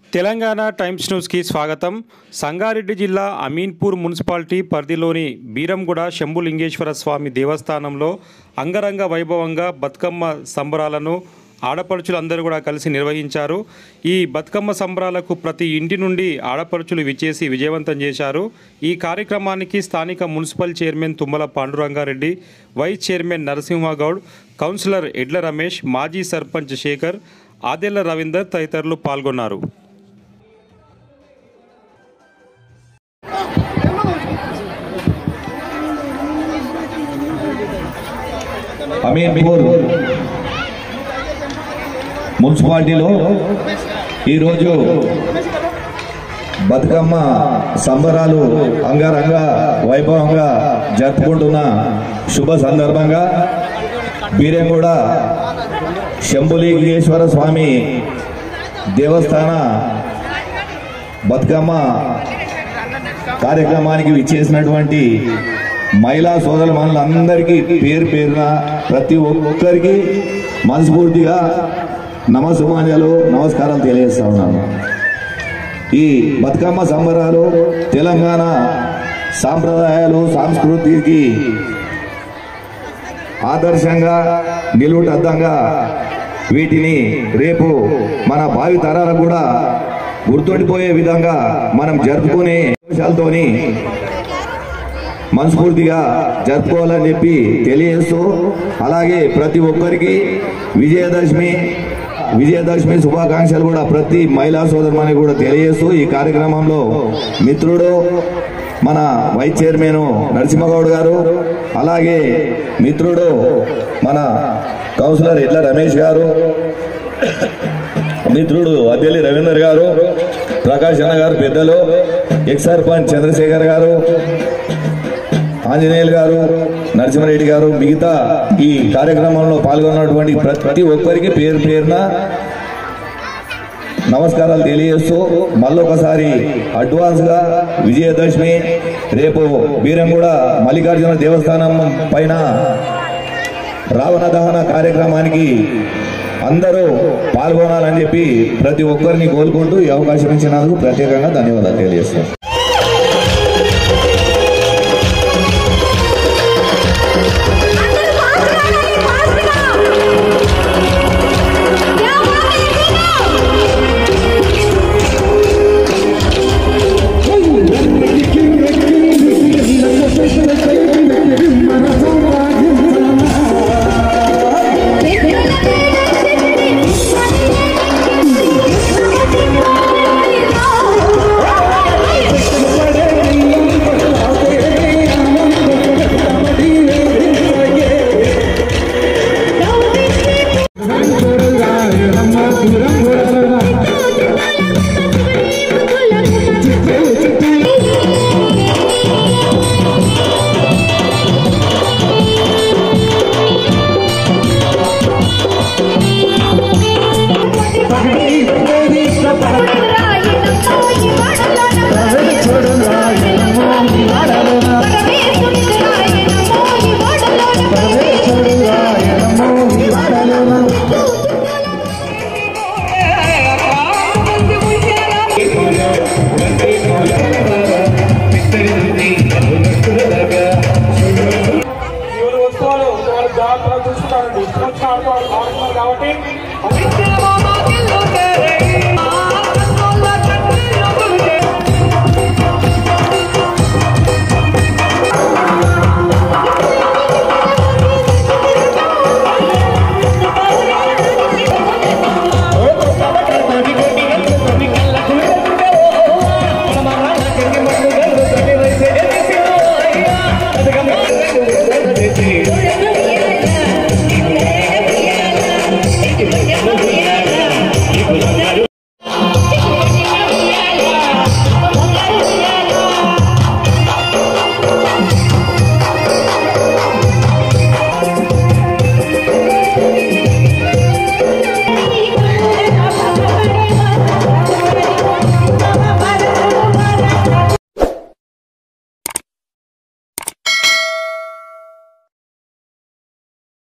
Telangana times న్యూస్కి స్వాగతం సంగారెడ్డి జిల్లా అమీన్పూర్ మున్సిపాలిటీ పరిధిలోని బీరంగూడ శంభులింగేశ్వర స్వామి దేవస్థానంలో అంగరంగ వైభవంగా బతుకమ్మ సంబరాలను ఆడపడుచులందరూ కూడా కలిసి నిర్వహించారు ఈ బతుకమ్మ సంబరాలకు ప్రతి ఇంటి నుండి ఆడపడుచులు విచ్చేసి విజయవంతం చేశారు ఈ కార్యక్రమానికి స్థానిక municipal chairman Thummala Pandurangareddy vice chairman Narasimhagoud councillor Edla Ramesh మాజీ సర్పంచ్ శేఖర్ ఆదెళ్ల రవీందర్ తదితరులు పాల్గొన్నారు అమీన్పూర్ మున్సిపాలిటీలో ఈరోజు బతుకమ్మ సంబరాలు అంగరంగ వైభవంగా జరుపుకుంటున్న శుభ సందర్భంగా బీరెంగూడ శంభులింగేశ్వర స్వామి దేవస్థాన బతుకమ్మ కార్యక్రమానికి విచ్చేసినటువంటి మహిళా సోదరు మనులందరికీ పేరు పేరున ప్రతి ఒక్కరికి మనస్ఫూర్తిగా నమస్సుమాన్యాలు నమస్కారాలు తెలియజేస్తా ఉన్నాను ఈ బతుకమ్మ సంబరాలు తెలంగాణ సాంప్రదాయాలు సంస్కృతికి ఆదర్శంగా నిలువుటద్దంగా వీటిని రేపు మన భావి తరాలకు కూడా గుర్తుండిపోయే విధంగా మనం జరుపుకునే విషయాలతోని మనస్ఫూర్తిగా జరుపుకోవాలని చెప్పి తెలియజేస్తూ అలాగే ప్రతి ఒక్కరికి విజయదశమి విజయదశమి శుభాకాంక్షలు కూడా ప్రతి మహిళా సోదరుమని కూడా తెలియజేస్తూ ఈ కార్యక్రమంలో మిత్రుడు మన వైస్ చైర్మన్ నరసింహగౌడ్ గారు అలాగే మిత్రుడు మన కౌన్సిలర్ ఎడ్ల రమేష్ గారు మిత్రుడు అద్దెల్లి రవీందర్ గారు ప్రకాష్ అన్న గారు పెద్దలు ఎక్స్ సర్పంచ్ చంద్రశేఖర్ గారు ఆంజనేయులు గారు నరసింహారెడ్డి గారు మిగతా ఈ కార్యక్రమంలో పాల్గొన్నటువంటి ప్రతి ఒక్కరికి పేరు పేరున నమస్కారాలు తెలియజేస్తూ మళ్ళొకసారి అడ్వాన్స్ గా విజయదశమి రేపు బీరంగూడ మల్లికార్జున దేవస్థానం పైన రావణ దహన కార్యక్రమానికి అందరూ పాల్గొనాలని చెప్పి ప్రతి ఒక్కరిని కోరుకుంటూ ఈ అవకాశం ఇచ్చినందుకు ప్రత్యేకంగా ధన్యవాదాలు తెలియజేస్తాను అందరూ ఫాస్ట్ రావాలి ఫాస్ట్గా యా ఎవరు వస్తువులు వాళ్ళు జాగ్రత్తగా చూసుకుంటారండి ఇష్టం వచ్చిన ఆడుకోవాలి ఆడుతున్నారు కాబట్టి